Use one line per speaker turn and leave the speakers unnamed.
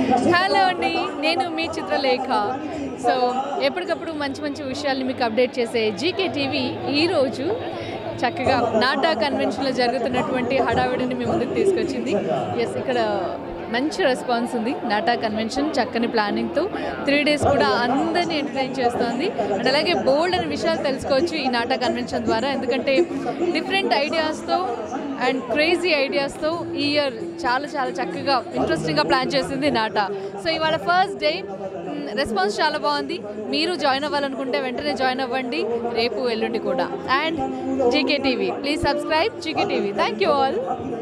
hello అండి నేను మీ Chitralekha so ఎప్పటికప్పుడు మంచి మంచి విషయాల్ని మీకు అప్డేట్ చేసే జీకే టీవీ ఈరోజు చక్కగా నాటా కన్వెన్షన్లో జరుగుతున్నటువంటి హడావిడిని మీ ముందుకు తీసుకొచ్చింది ఎస్ ఇక్కడ మంచి రెస్పాన్స్ ఉంది నాటా కన్వెన్షన్ చక్కని ప్లానింగ్తో త్రీ డేస్ కూడా అందరినీ ఎంటర్టైన్ చేస్తోంది అండ్ అలాగే బోల్డ్ అనే విషయాలు తెలుసుకోవచ్చు ఈ నాటా కన్వెన్షన్ ద్వారా ఎందుకంటే డిఫరెంట్ ఐడియాస్తో అండ్ క్రేజీ ఐడియాస్తో ఈ ఇయర్ చాలా చాలా చక్కగా ఇంట్రెస్టింగ్గా ప్లాన్ చేసింది నాటా సో ఇవాళ ఫస్ట్ డే రెస్పాన్స్ చాలా బాగుంది మీరు జాయిన్ అవ్వాలనుకుంటే వెంటనే జాయిన్ అవ్వండి రేపు ఎల్లుండి కూడా and GK TV please subscribe GK TV thank you all